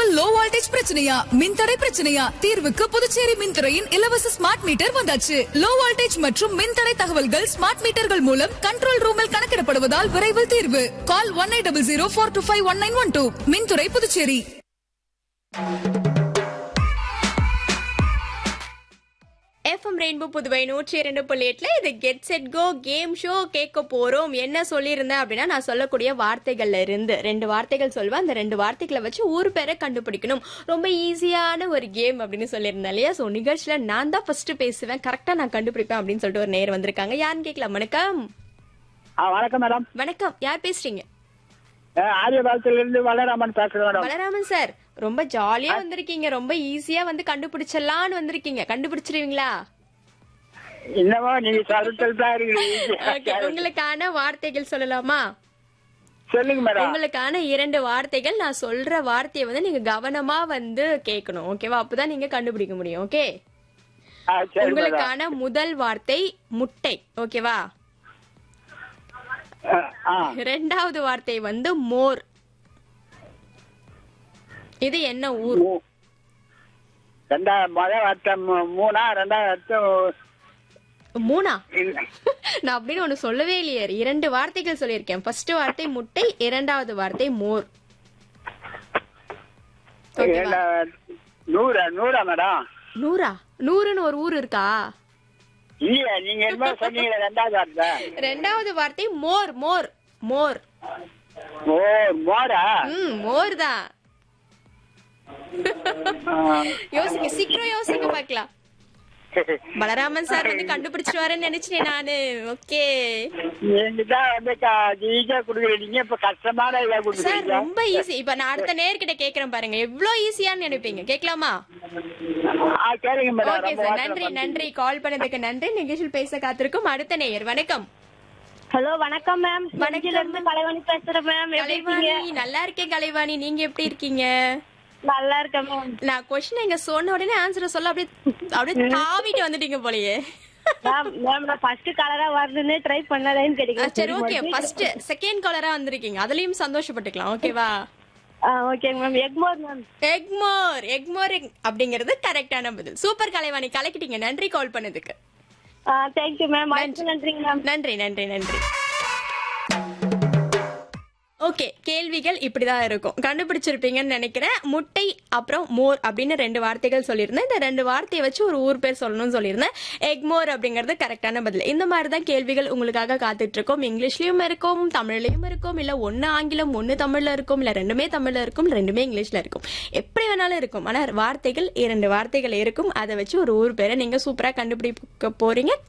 Low voltage பிரச்சனையா மின்தடை பிரச்சனையா தீர்வுக்கு புதுச்சேரி மின்துறையின் இலவச ஸ்மார்ட் மீட்டர் வந்தாச்சு லோ வோல்டேஜ் மற்றும் மின்தடை தகவல்கள் ஸ்மார்ட் மீட்டர்கள் மூலம் கண்ட்ரோல் ரூமில் கணக்கிடப்படுவதால் விரைவில் தீர்வு call one eight double zero four two five one nine one two மின்துறை புதுச்சேரி எஃப்எம் ரெயின்போ புதுவை நூற்றி இரண்டு புள்ளி எட்டுல இது get set go game show கேட்க போறோம் என்ன சொல்லியிருந்தேன் அப்படின்னா நான் சொல்லக்கூடிய வார்த்தைகள்ல இருந்து ரெண்டு வார்த்தைகள் சொல்வேன் அந்த ரெண்டு வார்த்தைகளை வச்சு ஊர் பேரை கண்டுபிடிக்கணும் ரொம்ப ஈஸியான ஒரு கேம் அப்படின்னு சொல்லியிருந்தேன் இல்லையா ஸோ நிகழ்ச்சியில நான் தான் ஃபர்ஸ்ட் பேசுவேன் கரெக்டா நான் கண்டுபிடிப்பேன் அப்படின்னு சொல்லிட்டு ஒரு நேர் வந்திருக்காங்க யாருன்னு கேட்கலாம் வணக்கம் ஆ வணக்கம் மேடம் வணக்கம் யார் பேசுறீங்க ஆரியபாளத்திலிருந்து வளராமன் பேசுறேன் மேடம் பலராமன் சார் ரொம்ப ஜாலியா வந்திருக்கீங்க ரொம்ப ஈஸியா வந்து கண்டுபிடிச்சிடலான்னு வந்திருக்கீங்க கண்டுபிடிச்சிருவீங்களா என்னமோ நீங்க சொல்றது தான் ஓகே இருக்குது உங்களுக்கான வார்த்தைகள் சொல்லலாமா சொல்லுங்க மேடம் உங்களுக்கான இரண்டு வார்த்தைகள் நான் சொல்ற வார்த்தையை வந்து நீங்க கவனமா வந்து கேட்கணும் ஓகேவா அப்பதான் நீங்க கண்டுபிடிக்க முடியும் ஓகே ஆ, சரி மேடம் உங்களுக்கான முதல் வார்த்தை முட்டை ஓகேவா ஆ, ஆ ரெண்டாவது வார்த்தை வந்து மோர் இது என்ன ஊர் மூ- ரெண்டா முதல் வருஷம் மூணா ரெண்டாவது வருஷம் மூணா இல்ல. நான் அப்படின்னு ஒண்ணு சொல்லவே இல்லையே இரண்டு வார்த்தைகள் சொல்லியிருக்கேன் ஃபர்ஸ்ட் வார்த்தை முட்டை இரண்டாவது வார்த்தை மோர் ஓகேவா இரண்டாவது நூறா நூறா மேடம் நூறா நூறுன்னு ஒரு ஊர் இருக்கா இல்லையா நீங்க என்ன சொன்னீங்க ரெண்டாவது வார்த்தை ரெண்டாவது வார்த்தை மோர் மோர் மோர் ஓ மோரா ம் மோர் தான் ஆ. யோசிங்க சீக்கிரம் யோசிங்க பார்க்கலாம் பலராமன் சார் வந்து கண்டுபிடிச்சிருவாருன்னு நினைச்சேன் நானு ஓகே நீங்க தான் வந்து ஈஸியா குடுக்குறீங்க இப்ப கஷ்டமான இதா சார் குடுக்குறீங்க ரொம்ப ஈஸி இப்ப நான் அடுத்த நேர்கிட்ட கேக்குறேன் பாருங்க எவ்வளவு ஈஸியான்னு நினைப்பீங்க கேட்கலாமா ஆ சரிங்க மேடம் ஓகே ரொம்ப சார் நன்றி நன்றி கால் பண்ணதுக்கு நன்றி நிகழ்ச்சியில் பேச காத்திருக்கும் அடுத்த நேயர் வணக்கம் ஹலோ வணக்கம் மேம் வணக்கம். இருந்து கலைவாணி பேசுறேன் மேம் எப்படி இருக்கீங்க கலைவாணி நல்லா இருக்கேன் கலைவாணி நீங்க எப்படி இருக்கீங்க நல்லா இருக்கேன் மேம் நான் கொஸ்டின் இங்க சொன்ன உடனே ஆன்சர் சொல்ல அப்படியே அப்படியே தாவிட்டு வந்துட்டீங்க போலயே மேம் மேம் நான் ஃபர்ஸ்ட் கலரா வருதுன்னு ட்ரை பண்ணதேன்னு ஆ, கேட்டீங்க சரி ஓகே ஃபர்ஸ்ட் செகண்ட் காலரா வந்திருக்கீங்க அதுலயும் சந்தோஷப்பட்டுக்கலாம் ஓகேவா ஓகேங்க மேம் எக்மோர் மேம் எக்மோர் எக்மோர் அப்படிங்கிறது கரெக்டான பதில் சூப்பர் கலைவாணி கலக்கிட்டீங்க நன்றி கால் பண்ணதுக்கு தேங்க்யூ மேம் அடுத்து நன்றிங்க மேம் நன்றி நன்றி நன்றி ஓகே கேள்விகள் இப்படிதான் இருக்கும் கண்டுபிடிச்சிருப்பீங்கன்னு நினைக்கிறேன் முட்டை அப்புறம் மோர் அப்படின்னு ரெண்டு வார்த்தைகள் சொல்லியிருந்தேன் இந்த ரெண்டு வார்த்தையை வச்சு ஒரு ஊர் பேர் சொல்லணும்னு சொல்லியிருந்தேன் எக்மோர் அப்படிங்கிறது கரெக்டான பதில் இந்த மாதிரி தான் கேள்விகள் உங்களுக்காக காத்துட்டு இருக்கோம் இங்கிலீஷ்லயும் இருக்கும் தமிழ்லயும் இருக்கும் இல்ல ஒன்னு ஆங்கிலம் ஒன்னு தமிழ்ல இருக்கும் இல்ல ரெண்டுமே தமிழ்ல இருக்கும் ரெண்டுமே இங்கிலீஷ்ல இருக்கும் எப்படி வேணாலும் இருக்கும் ஆனா வார்த்தைகள் இரண்டு வார்த்தைகள் இருக்கும் அதை வச்சு ஒரு ஊர் பேரை நீங்க சூப்பரா கண்டுபிடிக்க போறீங்க